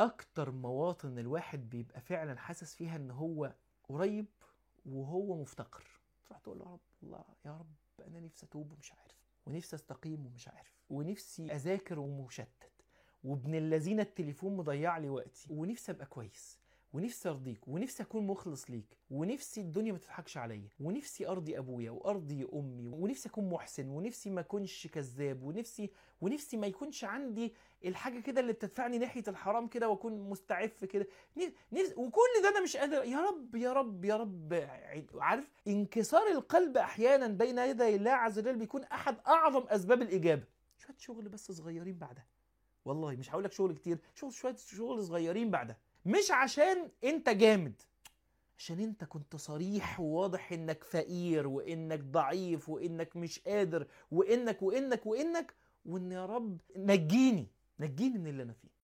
اكتر مواطن الواحد بيبقى فعلا حاسس فيها ان هو قريب وهو مفتقر تروح تقول له يا رب والله يا رب انا نفسي اتوب ومش عارف ونفسي استقيم ومش عارف ونفسي اذاكر ومشتت وابن الذين التليفون مضيع لي وقتي ونفسي ابقى كويس ونفسي ارضيك ونفسي اكون مخلص ليك ونفسي الدنيا ما تضحكش عليا ونفسي ارضي ابويا وارضي امي ونفسي اكون محسن ونفسي ما اكونش كذاب ونفسي ونفسي ما يكونش عندي الحاجه كده اللي بتدفعني ناحيه الحرام كده واكون مستعف كده نف- نفسي وكل ده انا مش قادر يا رب يا رب يا رب عارف انكسار القلب احيانا بين يدي الله عز وجل بيكون احد اعظم اسباب الاجابه شويه شغل بس صغيرين بعدها والله مش هقول لك شغل كتير شغل شويه شغل صغيرين بعدها مش عشان انت جامد عشان انت كنت صريح وواضح انك فقير وانك ضعيف وانك مش قادر وانك وانك وانك وان يا رب نجيني نجيني من اللي انا فيه